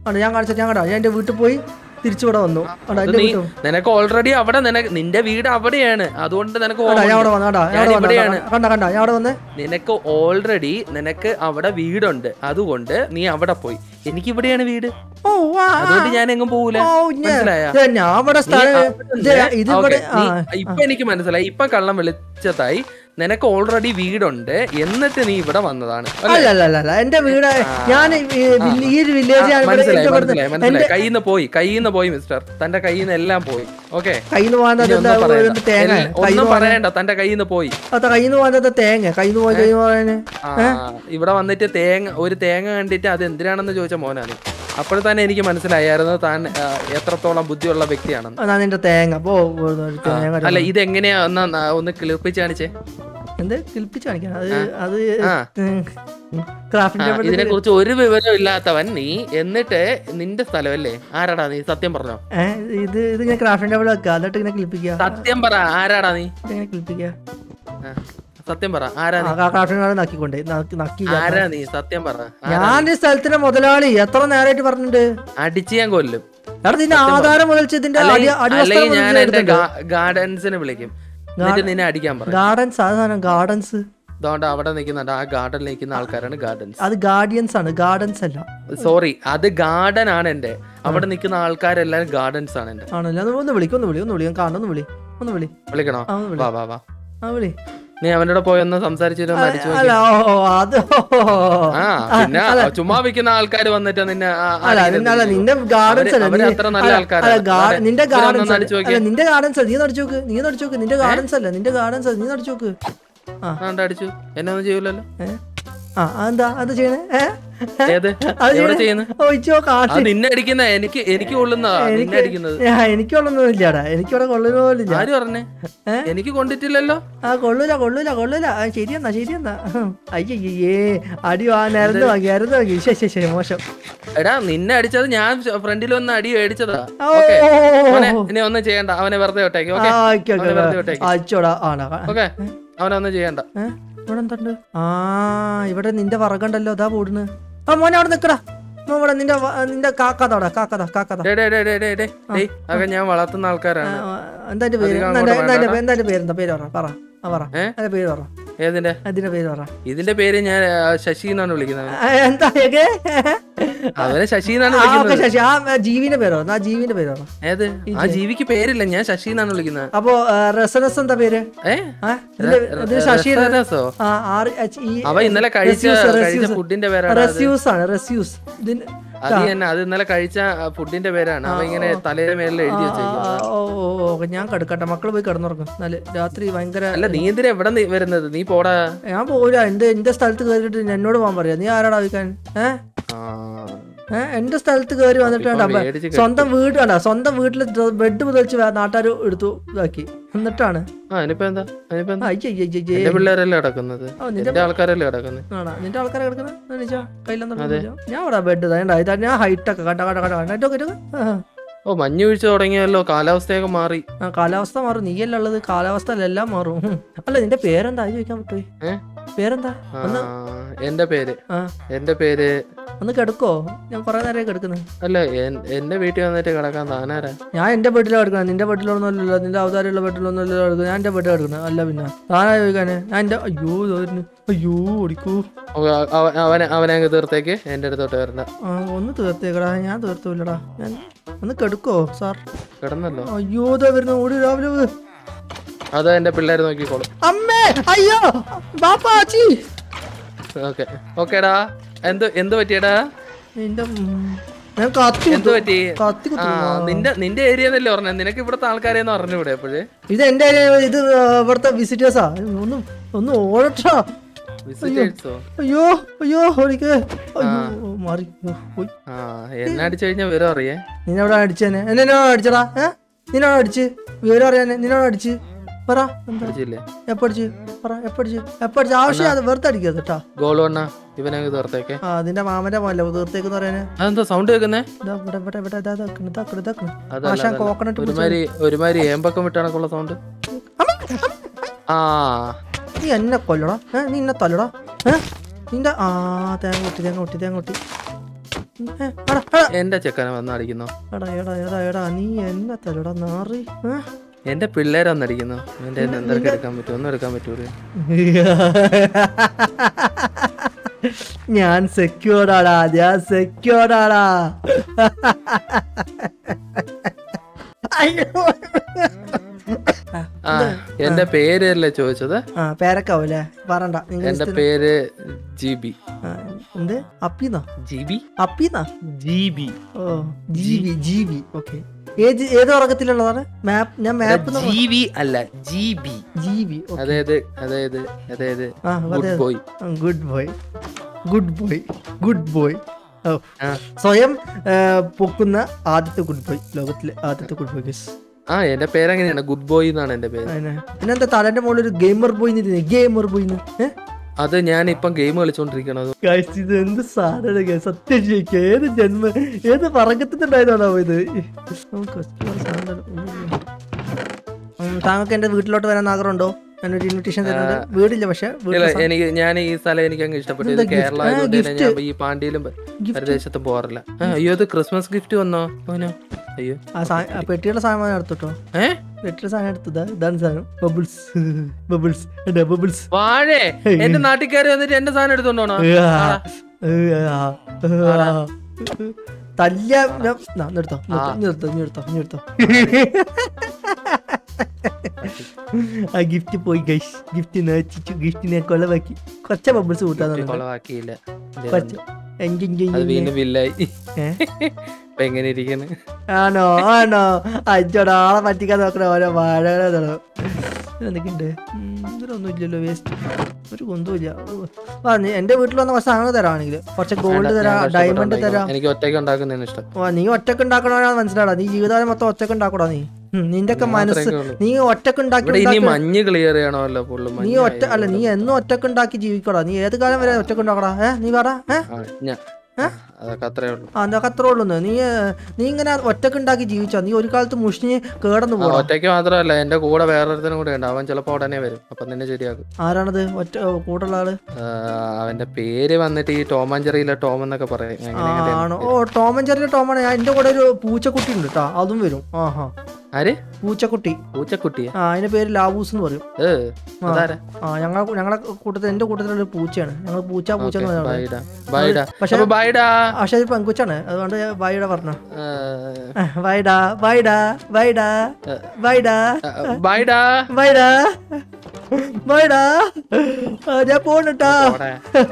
ആണ് ഞാൻ കാണിച്ച ഞാൻ കടാ ഞാൻ എന്റെ വീട്ടിൽ പോയി തിരിച്ചിവിടെ വന്നു അടാ അത് എന്റെ നീ വീട്ടിൽ നിനക്ക് ഓൾറെഡി അവിടെ നിനക്ക് നിന്റെ വീട് അവിടെയാണ് അതുകൊണ്ട് നിനക്ക് കണ്ടാ ഞാൻ അവിടെ ഓർമ്മയുണ്ട്. വന്നു കണ്ടാ ഞാൻ ഞാൻ അവിടെ വന്നു ഇവിടെയാണ്. കണ്ട കണ്ട ഞാൻ അവിടെ വന്നേ നിനക്ക് ഓൾറെഡി നിനക്ക് അവിടെ വീടുണ്ട് അതുകൊണ്ട് നീ അവിടെ പോയി എനിക്ക് ഇവിടെയാണ് വീട് ഓ വാ അതുകൊണ്ട് ഞാൻ എങ്ങും പോകൂല ഓ ഞാൻ മനസ്സിലായോ? ദേ, ഞാൻ ഇവിടെ നീ സ്ഥലം അവിടെ ദേ, ഉണ്ട്. ഇത് ഇവിടെ ഓക്കേ, ആ നീ- ഇപ്പൊ എനിക്ക് മനസ്സിലായി ഇപ്പൊ കള്ളം വിളിച്ചതായി നിനക്ക് ഓൾറെഡി വീടുണ്ട് എന്നിട്ട് നീ ഇവിടെ വന്നതാണ് അല്ലേ? അല്ല അല്ല അല്ല, അല്ല എന്റെ വീട് ഞാൻ ഈ വില്ല- ഈ ഒരു വില്ലേജ് ഞാൻ ഇവിടെ മനസ്സിലായി എന്റെ ഇവിടുന്ന് മനസ്സിലായി മനസ്സിലായി കയ്യിൽ നിന്ന് പോയി കയ്യിൽ നിന്ന് പോയി മിസ്റ്റർ തന്റെ കയ്യിൽ നിന്ന് എല്ലാം പോയി ഓക്കെ കയ്യിൽ നിന്ന് പോകുന്നത് എന്താ ഒന്നും ഒരു പറയണ്ട തേങ്ങ എല്ലാം- കയ്യിൽ ഒന്നും പറയണ്ട തന്റെ കയ്യിൽ നിന്ന് പോയി അത്ത കയ്യിൽ നിന്ന് പോകുന്നത് തേങ്ങ കയ്യിൽ നിന്ന് പോയി കഴിഞ്ഞ് പറയാന് ആ, ഇവിടെ വന്നിട്ട് തേങ്ങ ഒരു തേങ്ങ കണ്ടിട്ട് അത് എന്തിനാണെന്ന് ചോദിച്ച മോനാണ് അപ്പോൾ തന്നെ എനിക്ക് മനസ്സിലായിരുന്നു താൻ ആ, എത്രത്തോളം ബുദ്ധിയുള്ള വ്യക്തിയാണെന്ന് അതാ നിന്റെ തേങ്ങ പോ ഒരു തേങ്ങ അല്ല ഇത് എങ്ങനെയാ ഒന്ന് ന- ഒന്ന് കിളിപ്പിച്ച് കാണിച്ചേ എന്ത് കിളിപ്പിച്ച് കാണിക്കാൻ അത് അത് ആ. ക്രാഫ്റ്റിന്റെ ഇതിനെ കുറിച്ച് ഒരു വിവരം ഇല്ലാത്തവൻ നീ എന്നിട്ട് നിന്റെ സ്ഥലമല്ലേ ആരാടാ നീ സത്യം പറഞ്ഞോ ഏഹ് ഇത് ഇത് ഇങ്ങനെ ക്രാഫ്റ്റിന്റെ അവിടെ വെക്കുക എന്നിട്ട് ഇങ്ങനെ കിളിപ്പിക്കുക സത്യം പറ ആരാടാ നീ ഇങ്ങനെ കിളിപ്പിക്കുക ആ, സത്യം പറ ആരാ നീ ആ ക്രാഫ്റ്റിന്റെ അവിടെ നക്കിക്കൊണ്ടേ നക്കി നക്കി ആരാ നീ സത്യം പറ ആ, ഞാൻ ഈ സ്ഥലത്തിന്റെ മുതലാളി എത്ര നേരമായിട്ട് പറഞ്ഞിട്ടുണ്ട് അടിച്ച് ഞാൻ കൊല്ലും എടാ നിന്റെ ആധാരം മുതൽ ഇതിന്റെ അടി അല്ലെങ്കിൽ അടിവസ്ത്രം അല്ലെങ്കിൽ മുതൽ ഞാൻ ഇത് എന്റെ എടുത്തിട്ടുണ്ട്. ഗാർഡൻസിനെ വിളിക്കും എന്നിട്ട് നിന്നെ അടിക്കാൻ പറയും ഗാർഡൻസ് സാധാരണ ഗാർഡൻസ് അതുകൊണ്ട് അവിടെ നിൽക്കുന്നുണ്ട് ആ ഗാർഡനിൽ നിൽക്കുന്ന ആൾക്കാരാണ് ഗാർഡൻസ് അത് ഗാർഡിയൻസ് ആണ് ഗാർഡൻസ് അല്ല സോറി അത് ഗാർഡൻ ആണ് എന്റെ അവിടെ നിൽക്കുന്ന ആൾക്കാരെല്ലാരും ഗാർഡൻസ് ആണ് എന്റെ ആണല്ലോ ഒന്ന് ഒന്ന് വിളിക്കും ഒന്ന് വിളി ഒന്ന് വിളി കാണും ഒന്ന് വിളി ഒന്ന് വിളി വിളിക്കണോ ആ ഒന്ന് വിളി വാ വാ വാ ആ വിളി നീ അവൻ്റെ കൂടെ പോയി ഒന്ന് സംസാരിച്ചിട്ട് ഒന്ന് അടിച്ചു അല്ല ഓ ഓ, അത് ഓ, ഓ, ഓ. ആ പിന്നെ ചുമ്മാ വിൽക്കുന്ന ആൾക്കാർ വന്നിട്ട് നിന്നെ ആ, അല്ല അടിക്കുന്നത് നിന്നെ- അല്ല എന്തിനാ? നിന്റെ ഗാർഡൻസ് അവര്- അല്ല അവര് നീ- അത്ര നല്ല അല്ല, ആൾക്കാരാണ്. അല്ല, ഗാ- അതെ. നിന്റെ ഇവരൊന്ന് ഗാർഡൻസ് അടിച്ചു അല്ല നോക്കിയേ. നിന്റെ ഗാർഡൻസ് നീ നടിച്ചു നോക്ക് നീ നടിച്ചു നോക്ക് നിന്റെ ഗാർഡൻസ് അല്ല നിന്റെ ഗാർഡൻസ് നീ നടിച്ചു നോക്ക് ആ ആ, ഉണ്ട്, അടിച്ചു എന്നെ ഒന്നും ചെയ്യൂലല്ലോ ഏ? ആ അതെന്താ അത് ചെയ്യണേ ഏ? ഏത് അത് എവിടെ ചെയ്യണേ? ചെയ്യുന്നു ഓ, ഇച്ചോ ആ കാശ് നിന്നെ അടിക്കുന്ന എനിക്ക് എനിക്ക് കൊള്ളുന്നതാ നിന്നെ എനിക്ക് അടിക്കുന്നത് ആ, എനിക്കുള്ളൊന്നും ഇല്ലടാ എനിക്കിവിടെ കൊള്ളുന്ന പോലില്ല ആര് പറഞ്ഞേ ഏ? എനിക്ക് കൊണ്ടിട്ടില്ലല്ലോ ആ കൊള്ളൂല കൊള്ളൂല കൊള്ളൂല ആ, ശരിയെന്നാ ശരിയെന്നാ അയ്യയ്യേ അടി വാ നേരന്ന് വാങ്ങി നേരന്ന് വാങ്ങി ശരി ശരി ശരി മോശം എടാ നിന്നെ അടിച്ചത് ഞാൻ ഫ്രണ്ടിൽ വന്ന് അടി മേടിച്ചതാ ഓ, ഓക്കെ ഓ, ഓ, ഓ, അവനെ ഓ. ഇനി ഒന്നും ചെയ്യണ്ട അവനെ വെറുതെ വിട്ടേക്ക് ആ, ഓക്കെ ഓക്കെ ഓക്കെ അവനെ വെറുതെ വിട്ടേക്ക് അയച്ചോടാ ആണോ ഓക്കെ അവനൊന്നും ചെയ്യണ്ട ഏ? ഇവിടെ എന്തുണ്ട് ആ ഇവിടെ നിന്റെ വറകണ്ടല്ലോ അതാ പോടുന്നു ആ മോനെ അവിടെ നിക്കടാ മോൻ ഇവിടെ നിന്റെ വ- നിന്റെ കാക്കതാടാ കാക്കതാ കാക്കതാ ഡേ ഡേ ഡേ ഡേ ഡേ ഡേ ഡേയ് അതൊക്കെ ഞാൻ വളർത്തുന്ന ആൾക്കാരാണ് എന്താ എന്റെ പേര് അധികം എന്താ അങ്ങോട്ട് എന്താ എന്റെ വേണ്ട. പേ- എന്താ എന്റെ പേരെന്താ പേര് പറ പറ ആ പറ ഏ? അതിന്റെ പേര് പറ ഏതിന്റെ അതിന്റെ പേര് പറ ഇതിന്റെ പേര് ഞാൻ ആ, ശശി എന്നാണ് വിളിക്കുന്നത് ആ, എന്താ ഏകെ? അവനെ ശശി എന്നാണ് ആ, ഓക്കെ വിളിക്കുന്നത് ശശി ആ ജീവിന്റെ പേര് പറ ആ ജീവിന്റെ പേര് പറ ഏത് ആ ജീവിക്ക് പേരില്ല ഞാൻ ശശി എന്നാണ് വിളിക്കുന്നത് അപ്പോ റെസനസ് എന്താ പേര് ഏ ആ, ഇതിന്റെ- ഇതിന്റെ ശശി രസരസോ? ആ, R H E അവ ഇന്നലെ കഴിച്ച Refuse, കഴിച്ച refuse. ഫുഡിന്റെ പേരാണ് അത്. റെസ്യൂസ് ആണ് റെസ്യൂസ് ഇതിന് അത് തന്നെ അത് ഇന്നലെ കഴിച്ച ഫുഡിന്റെ പേരാണ് അവ ഇങ്ങനെ തലയുടെ മേലിൽ എഴുതി ആ, വെച്ചേക്കും ആ, ഓ ഓ ഓ, ഓക്കെ ഞാൻ കിടക്കട്ടെ മക്കള് പോയി കിടന്നുറങ്ങും എന്നാല് രാത്രി ഭയങ്കര അല്ല നീ എന്തിനാ എവിടെ നി- വരുന്നത് നീ പോടാ ഞാൻ പോവില്ല എന്റെ എന്റെ സ്ഥലത്ത് കയറിയിട്ട് എന്നോട് പോകാൻ പറയാ നീ ആരാടാ ചോദിക്കാൻ ഏ ആ, ഏ എന്റെ സ്ഥലത്ത് കയറി വന്നിട്ട് വേണ്ട ഇപ്പൊ മേടിച്ച് സ്വന്തം വീട് വേണ്ട സ്വന്തം വീട്ടിൽ ബെഡ് മുതൽച്ച് നാട്ടുകാർ എടുത്തു ഇതാക്കി എന്നിട്ടാണ് ആ ഇനിയിപ്പോ എന്താ ഇനിയിപ്പോ എന്താ അയ്യ അയ്യ അയ്യ, അയ്യ എന്റെ പിള്ളേരല്ലേ കിടക്കുന്നത് ഓ, നിന്റെ എന്റെ ആൾക്കാരല്ലേ കിടക്കുന്നത് ആണോ നിന്റെ ആൾക്കാരെ കിടക്കുന്നത് കയ്യിലൊന്നും ഞാൻ ഇവിടെ ബെഡ് ഇതാ ഇതാ ഞാൻ ഹൈറ്റ് ഒക്കെ കണ്ട കണ്ട കണ്ട കണ്ടോ കേട്ടോ ഓ മഞ്ഞ് വീഴ്ച തുടങ്ങിയല്ലോ കാലാവസ്ഥയൊക്കെ മാറി ആ കാലാവസ്ഥ മാറും നീയല്ല ഉള്ളത് കാലാവസ്ഥ എല്ലാം മാറും ഉം. അല്ല നിന്റെ പേരെന്താ അത് ചോദിക്കാൻ പറ്റുമോ ഏ? പേരെന്താ ആ, ഒന്ന് എന്റെ പേര് ആ എന്റെ പേര് ഒന്ന് കിടക്കോ ഞാൻ കുറെ നേരം കിടക്കുന്നത് അല്ല എൻ- എന്റെ വീട്ടിൽ വന്നിട്ട് കിടക്കാൻ താനാരാ ഞാൻ എന്റെ വീട്ടിലാണ് കിടക്കുന്നത് നിന്റെ വീട്ടിലൊന്നും അല്ലല്ലോ നിന്റെ അവതാരമുള്ള വീട്ടിലൊന്നും അല്ലല്ലോ കിടക്കുന്നത് ഞാൻ എന്റെ വീട്ടിൽ കിടക്കുന്നത് അല്ല പിന്നെ താനാ ചോദിക്കാന് ഞാൻ എന്റെ അയ്യോ ഇതായിരുന്നു. അയ്യോ ഓടിക്കൂ ഓ, അവ- അവനെ അവനെ അങ്ങ് തീർത്തേക്ക് എന്റെ അടുത്തോട്ട് വരണ്ട ആ ഒന്ന് തീർത്തേക്കടാ ഞാൻ തീർത്തില്ലടാ ഞാൻ ഒന്ന് കെടുക്കോ സാർ കിടന്നല്ലോ അയ്യോ ഇതാ വരുന്നു ഓടി രാവിലെ വേ. അത് എന്റെ പിള്ളേർ നോക്കിക്കോളും അമ്മേ അയ്യോ ബാപ്പാച്ചി ഓക്കെ ഓക്കേടാ എന്ത് എന്ത് പറ്റിയടാ നിന്റെ ഉം, ഞാൻ കത്തി എന്ത് കുത്തു പറ്റി കത്തി ആ കുത്തു നിന്റെ നിന്റെ ഏരിയ എന്നല്ലേ പറഞ്ഞ നിനക്ക് ഇവിടുത്തെ ആൾക്കാരെന്ന് പറഞ്ഞൂടെ എപ്പോഴേ ഇത് എന്റെ ഇത് ഇവിടുത്തെ വിസിറ്റേഴ്സാ ഒന്ന് ഒന്ന് ഓടട്ടാ വിസിറ്റേഴ്സോ അയ്യോ അയ്യോ ഓടിക്ക് അയ്യോ മാറി ഓ, പോയി ആ എന്നെ അടിച്ചു കഴിഞ്ഞാൽ വിവരം അറിയേ നിന്നവിടെ അടിച്ചേനെ എന്നെ അടിച്ചടാ ഏ നിന്നോട് അടിച്ച് വിവരം അറിയാനെ നിന്നോട് അടിച്ച് പറ എന്താ അടിച്ചില്ലേ എപ്പടിച്ച് പറ എപ്പടിച്ച് എപ്പടിച്ച് ആവശ്യം അത് വെറുതെ അടിക്കരുത് കേട്ടാ ഗോൾ വണ്ണ ഇവനങ്ങ് തീർത്തേക്കെ ആ അതിന്റെ മാമന്റെ മോല്ലേ തീർത്തേക്കെന്ന് പറയാന് അതെന്താ സൗണ്ട് കേൾക്കുന്നേ ഇതാ ഇവിടെ ഇവിടെ ഇവിടെ ഇതാ ഇതാക്കണ് ഇതാക്കണ് ഇതാക്കണ് അതല്ല, ആശാൻ അതല്ല. കോക്കനട്ട് ഒരുമാതിരി ഒരുമാതിരി ഏമ്പക്കം വിട്ടാണക്കുള്ള സൗണ്ട് ആ നീ എന്നെ കൊല്ലടാ ഏ നീ എന്നെ തല്ലടാ ഏ നിന്റെ ആ തേങ്ങ കൊട്ടി തേങ്ങ കൊട്ടി തേങ്ങ കൊട്ടി ഏ, എടാ, എടാ, എന്റെ ചെക്കനെ വന്നടിക്കുന്നോ എടാ എടാ എടാ എടാ നീ എന്നെ തലടാ നാറി ഏ? എന്റെ പിള്ളേരെ വന്നടിക്കുന്നോ എന്റെ കയ്യിൽ നിന്ന് എന്തൊക്കെ എടുക്കാൻ പറ്റും ഒന്നും എടുക്കാൻ പറ്റൂല ഞാൻ സെക്യൂർഡാടാ ഞാൻ സെക്യൂർഡാടാ അയ്യോ ആ എന്റെ പേരല്ലേ ചോദിച്ചത് ആ പേരക്കാവൂലേ പറയണ്ട നിങ്ങൾ എന്റെ പേര് ജി ബി ആ, എന്ത് അപ്പിന്നാ ജി ബി അപ്പിന്നാ ജി ബി ഓ G B G B okay ഏത് ഏത് ഉറക്കത്തിലുള്ളതാണ് മാപ്പ് ഞാൻ മാപ്പ് ജി വി അല്ല ജി ബി ജി ബി അതായത് അതായത് അതായത് ആ good boy good boy good boy good boy ഓ ആ. സ്വയം ആ, പൊക്കുന്ന ആദ്യത്തെ ഗുഡ് ബോയ് ലോകത്തിലെ ആദ്യത്തെ ഗുഡ് ബോയ് ഗസ് ആ എന്റെ പേരെങ്ങനെയാണ് ഗുഡ് ബോയ് എന്നാണ് എന്റെ പേര് പിന്നെന്താ തലന്റെ മുകളിൽ ഒരു ഗെയിമർ ബോയ് ഗെയിമർ ബോയ് അത് ഞാൻ ഇപ്പം ഗെയിം കളിച്ചോണ്ടിരിക്കണത് ഗൈസ് ഇത് എന്ത് സാധനം guys? സത്യം ചോദിക്കുക ഏത് ജന്മ ഏത് പറക്കത്തിണ്ടായതാണോ ഇത് നമുക്ക് ഒരു സാധനം ഉം, താങ്കൾക്ക് എന്റെ വീട്ടിലോട്ട് വരാൻ ആഗ്രഹമുണ്ടോ ഞാനൊരു ഇൻവിറ്റേഷൻ തരുന്നുണ്ട് വീടില്ല പക്ഷെ ഇല്ല എനിക്ക് ഞാൻ ഈ സ്ഥലം എനിക്ക് അങ്ങ് ഇഷ്ടപ്പെട്ടു ഇത് എന്താ gift? കേരള ആ, ആയതുകൊണ്ട് തന്നെ gift. ഞാൻ ഈ പാണ്ടിയിലും പ്രദേശത്തും പോകാറില്ല ആ, അയ്യോ ഇത് ക്രിസ്മസ് ഗിഫ്റ്റ് വന്നോ അവനോ അയ്യോ ആ സാ- ആ പെട്ടിയുടെ സാധനം എടുത്തോട്ടോ ഏ പെട്ടിയുടെ സാധനം എടുത്തതാ ഇതാണ് സാധനം ബബിൾസ് ബബിൾസ് എന്താ ബബിൾസ് വാഴേ എന്റെ നാട്ടിൽ വന്നിട്ട് എന്റെ സാധനം എടുത്തോണ്ടോണോ തല്ല നിർത്തോ നിർത്തോ നീ എടുത്തോ നീ എടുത്തോ ആ ഗിഫ്റ്റ് പോയി ഗൈസ് ഗിഫ്റ്റ് നയിച്ചു ഗിഫ്റ്റിനെ കൊലവാക്കി കുറച്ച് ബബിൾസ് കൂട്ടാന്നുണ്ട് കൊളവാക്കിയില്ല കുറച്ച് എങ്കി, എങ്കി, അത് എങ്കി. വീണ്ടും വില്ലായി ഏ? ഇപ്പൊ എങ്ങനെ ഇരിക്കുന്നു ആണോ ആണോ അഞ്ചോടാ ആളെ പറ്റിക്കാൻ നോക്കണ ഓരോ വാഴകളെ എന്തൊക്കെയുണ്ട് ഇതിലൊന്നും ഇല്ലല്ലോ വേസ്റ്റ് ഒരു കുന്തമില്ല ആ നീ എന്റെ വീട്ടിൽ വന്ന കുറച്ച് സാധനങ്ങൾ തരാണെങ്കിൽ കുറച്ച് ഗോൾഡ് തരാം ഡയമണ്ട് തരാം എനിക്ക് ഒറ്റയ്ക്ക് ഉണ്ടാക്കുന്നതിന് ഇഷ്ടം ഓ നീ ഒറ്റക്ക് ഉണ്ടാക്കണവരാന്ന് മനസ്സിലാടാ നീ ജീവിതകാലം മൊത്തം ഒറ്റക്ക് ഉണ്ടാക്കടാ നീ ഉം, നിന്റെ ഒക്കെ മനസ്സ് അത്രയൊക്കെ ഉള്ളൂ. നീ ഒറ്റക്ക് ഉണ്ടാക്കി ഇവിടെ ഇനി ഉണ്ടാക്കി- മഞ്ഞ് ക്ലിയർ ചെയ്യണമല്ലോ ഫുള്ള് നീ ഒറ്റ അല്ല നീ എന്നും ഒറ്റക്ക് ഉണ്ടാക്കി ജീവിക്കടാ നീ ഏത് കാലം വരെ ഒറ്റക്ക് ഉണ്ടാക്കടാ ഏ നീ പറ ഏ അതൊക്കെ അത്രേ ഉള്ളൂ ആ അതൊക്കെ അത്രേ ഉള്ളൂ നീ ഏ, നീ ഇങ്ങനെ ഒറ്റക്ക് ഉണ്ടാക്കി ജീവിച്ചോ നീ ഒരു കാലത്ത് മുഷിഞ്ഞ് കേടന്നു ആ, പോടാ ഒറ്റയ്ക്ക് മാത്രമല്ല എന്റെ കൂടെ വേറൊരുത്തനും കൂടെ ഉണ്ട് അവൻ ചിലപ്പോ ഉടനെ വരും അപ്പൊ നിന്നെ ശരിയാക്കും ആരാണത് ഒറ്റ കൂടുള്ള ആള് ആ, അവന്റെ പേര് വന്നിട്ട് ഈ ടോമാഞ്ചറിയിലെ ടോം എന്നൊക്കെ പറയും ആ, അങ്ങനെ അങ്ങനെ. ആണോ ഓ ടോമൻ ചെറിയ ടോമാണ് ഞാൻ എന്റെ കൂടെ ഒരു പൂച്ചക്കുട്ടി ഉണ്ട് കേട്ടോ അതും വരും ആഹാ ആര് പൂച്ചക്കുട്ടി പൂച്ചക്കുട്ടിയാ ആ അതിന്റെ പേര് ലാബൂസ് എന്ന് പറയും ഏ അതാരാ ആ ഞങ്ങളെ ഞങ്ങളെ കൂട്ടത്തിൽ എന്റെ കൂട്ടത്തിലുള്ള ഒരു പൂച്ചയാണ് ഞങ്ങൾ പൂച്ച പൂച്ച എന്ന് പറയുന്നത് ബൈഡാ ബൈഡാ പക്ഷെ- അപ്പൊ ബൈഡാ പക്ഷെ ഒരു പെൺകുച്ചാണ് അതുകൊണ്ട് വൈഡ പറഞ്ഞു ആ, വൈഡാ വൈഡാ വൈഡാ വൈഡാ ആ, ബൈഡാ വൈഡാ വൈഡാ ആ, ഞാൻ പോണട്ടാ പോടെ.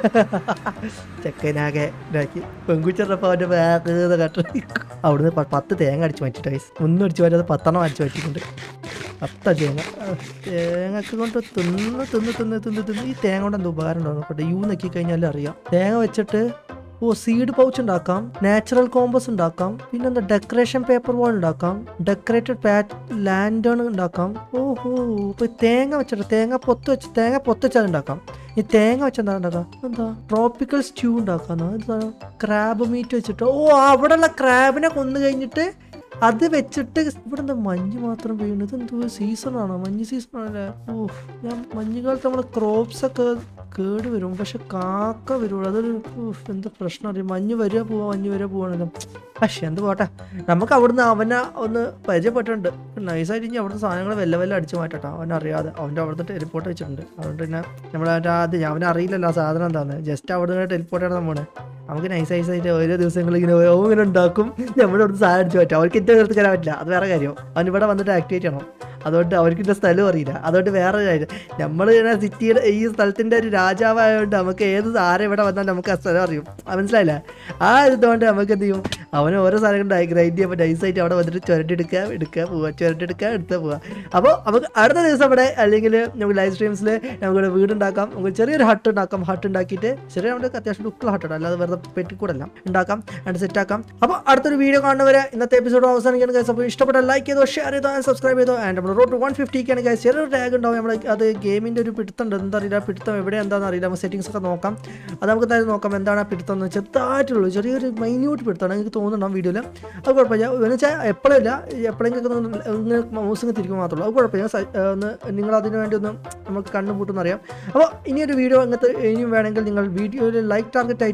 ചെക്കനാകെ ഇതാക്കി പെൺകുച്ചറപ്പോ അവന്റെ ബാഗ് കട്ട് അവിടുന്ന് പ- പത്ത് തേങ്ങ അടിച്ചു മാറ്റിട്ട് guys. ഒന്നും അടിച്ചു മാറ്റാതെ പത്തെണ്ണം അടിച്ചു മാറ്റിയിട്ടുണ്ട് പത്ത തേങ്ങ ആ, തേങ്ങക്ക് കൊണ്ട് തിന്ന് തിന്ന് തിന്ന് തിന്ന് തിന്ന് ഈ തേങ്ങ കൊണ്ട് എന്താ ഉപകാരം ഉണ്ടാവും നോക്കട്ടെ യൂ നക്കി കഴിഞ്ഞാൽ അറിയാം തേങ്ങ വെച്ചിട്ട് ഓ സീഡ് പൗച്ച് ഉണ്ടാക്കാം നാച്ചുറൽ കോമ്പസ് ഉണ്ടാക്കാം പിന്നെന്താ ഡെക്കറേഷൻ പേപ്പർ വാൾ ഉണ്ടാക്കാം ഡെക്കറേറ്റഡ് പാറ്റ് ലാൻഡേൺ ഉണ്ടാക്കാം ഓഹോ ഇപ്പൊ തേങ്ങ വെച്ചിട്ട് തേങ്ങ പൊത്ത് വെച്ച് തേങ്ങ പൊത്ത് വെച്ചാൽ ഉണ്ടാക്കാം ഈ തേങ്ങ വെച്ച് എന്താ ഉണ്ടാക്കാം എന്താ ട്രോപ്പിക്കൽ സ്റ്റ്യൂ ഉണ്ടാക്കാന്നോ എന്താണ് ക്രാബ് മീറ്റ് വെച്ചിട്ട് ഓ അവിടെയുള്ള ക്രാബിനെ കൊന്നു കഴിഞ്ഞിട്ട് അത് വെച്ചിട്ട് ഇവിടെ എന്താ മഞ്ഞ് മാത്രം വീണത് എന്തോ സീസൺ ആണോ മഞ്ഞ് സീസൺ ആണല്ലേ ഓ ഞാൻ മഞ്ഞുകാലത്ത് നമ്മളെ ക്രോപ്സ് ഒക്കെ കേട് വരും പക്ഷെ കാക്ക വരുള്ളൂ അതൊരു ഉഫ്, എന്താ പ്രശ്നം അറിയാം മഞ്ഞ് വരിക പോവാ മഞ്ഞ് വരിക പോവാണല്ലോ പക്ഷെ എന്ത് പോട്ടെ നമുക്ക് അവിടുന്ന് അവനെ ഒന്ന് പരിചയപ്പെട്ടിട്ടുണ്ട് നൈസായിട്ട് ഇനി അവിടുത്തെ സാധനങ്ങൾ വെല്ല വെല്ല അടിച്ചു മാറ്റട്ടോ അവൻ അറിയാതെ അവൻ്റെ അവിടുത്തെ ടെലിപ്പോർട്ട് വെച്ചിട്ടുണ്ട് അതുകൊണ്ട് പിന്നെ നമ്മൾ ആദ്യം അവനെ അറിയില്ലല്ലോ ആ സാധനം എന്താന്ന് ജസ്റ്റ് അവിടുന്ന് ടെലിപ്പോർട്ട് ആണ് നമ്മള് നമുക്ക് നൈസ് നൈസായിട്ട് ഓരോ ദിവസങ്ങൾ ഇങ്ങനെ ഓ ഇങ്ങനെ ഉണ്ടാക്കും നമ്മുടെ അവിടുത്തെ സാധനം അടിച്ചു മാറ്റാം അവർക്ക് എൻ്റെ അടുത്ത് കയറാൻ പറ്റില്ല അത് വേറെ കാര്യം അവൻ ഇവിടെ വന്നിട്ട് ആക്ടിവേറ്റ് ചെയ്യണം അതുകൊണ്ട് അവർക്ക് ഇതിൻ്റെ സ്ഥലം അറിയില്ല അതുകൊണ്ട് വേറെ കാര്യം നമ്മൾ ഇങ്ങനെ സിറ്റിയുടെ ഈ സ്ഥലത്തിൻ്റെ ഒരു രാജാവായതുകൊണ്ട് നമുക്ക് ഏത് ആരെ ഇവിടെ വന്നാൽ നമുക്ക് ആ സ്ഥലം അറിയും അത് മനസ്സിലായില്ല ആ ഇതുകൊണ്ട് നമുക്ക് എന്ത് ചെയ്യും അവന് ഓരോ സാധനങ്ങൾ ഗ്രൈൻഡ് ചെയ്യുമ്പോൾ നൈസായിട്ട് അവിടെ വന്നിട്ട് ചുരട്ടെടുക്കുക എടുക്കുക പോവുക ചുരട്ടെടുക്കുക എടുത്ത് പോവുക അപ്പോൾ നമുക്ക് അടുത്ത ദിവസം ഇവിടെ അല്ലെങ്കിൽ നമുക്ക് ലൈവ് സ്ട്രീംസിൽ നമുക്ക് വീടുണ്ടാക്കാം നമുക്ക് ചെറിയൊരു ഹട്ട് ഉണ്ടാക്കാം ഹട്ട് ഉണ്ടാക്കിയിട്ട് ചെറിയ നമുക്ക് അത്യാവശ്യം ലുക്കുള്ള ഹട്ട് ഇടാം അല്ലാതെ വെറുതെ പെട്ടിക്കൂടല്ല ഉണ്ടാക്കാം ആൻഡ് സെറ്റ് ആക്കാം അപ്പോൾ അടുത്തൊരു വീഡിയോ കാണുന്നവരെ ഇന്നത്തെ എപ്പിസോഡ് അവസാനിക്കാൻ ഗൈസ് അപ്പോൾ ഇഷ്ടപ്പെട്ട ലൈക്ക് ചെയ്തോ ഷെയർ ചെയ്തോ ആൻഡ് സബ്സ്ക്രൈബ് ചെയ്തോ ആൻഡ് നമ്മൾ റോഡ് വൺ ഫിഫ്റ്റിക്കാണ് ഗൈസ് ചെറിയൊരു ടാഗ് ഉണ്ടാവും നമ്മൾ അത് ഗെയിമിൻ്റെ ഒരു പിടുത്തുണ്ട് എന്താ അറിയില്ല പിടുത്തം എവിടെ എന്താണെന്ന് അറിയില്ല നമുക്ക് സെറ്റിംഗ്സ് ഒക്കെ നോക്കാം അത് നമുക്ക് എന്തായാലും നോക്കാം എന്താണ് ആ പിടുത്തം എന്ന് ചെറുതായിട്ടുള്ളൂ ചെറിയൊരു മൈന്യൂട്ട് പിടുത്തമാണ് എനിക്ക് തോന്നുന്നുണ്ടാവും വീഡിയോയിൽ അത് കുഴപ്പമില്ല എന്ന് വെച്ചാൽ എപ്പോഴില്ല എപ്പോഴെങ്കിലും ഇങ്ങനെ മൗസ് ഇങ്ങനെ തിരിക്കും മാത്രമേ ഉള്ളൂ അത് കുഴപ്പമില്ല സ- ഏഹ് ഒന്ന് നിങ്ങൾ അതിന് വേണ്ടി ഒന്ന് നമുക്ക് കണ്ണുപൂട്ടെന്ന് അറിയാം അപ്പോൾ ഇനിയൊരു വീഡിയോ അങ്ങനത്തെ ഇനിയും വേണമെങ്കിൽ നിങ്ങൾ വീഡിയോയിൽ ലൈക്ക് ടാർഗറ്റ് ആയിട്ട്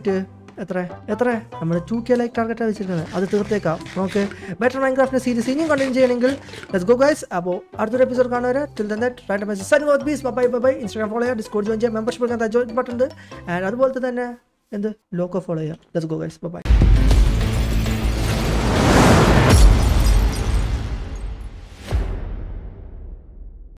എത്ര എത്ര നമ്മൾ ടു കെ ലൈക്ക് ടാർഗറ്റാണ് വെച്ചിരിക്കുന്നത് അത് തീർത്തേക്കാം നമുക്ക് ബെറ്റർ മൈൻക്രാഫ്റ്റിന്റെ സീരീസ് ഇനിയും കണ്ടിന്യൂ ചെയ്യണമെങ്കിൽ ലെറ്റ്സ് ഗോ ഗൈസ് അപ്പോൾ അടുത്തൊരു എപ്പിസോഡ് കാണുവരെ till then that right message sign god bees bye bye bye Instagram follow ചെയ്യുക ഡിസ്കോഡ് ജോയിൻ ചെയ്യുക മെമ്പർഷിപ്പ് ജോയിൻ ബട്ടൺ ഉണ്ട് ആൻഡ് അതുപോലെ തന്നെ എന്ത് ലോക്കോ ഫോളോ ചെയ്യുക ലെറ്റ്സ് ഗോ ഗൈസ് ബൈ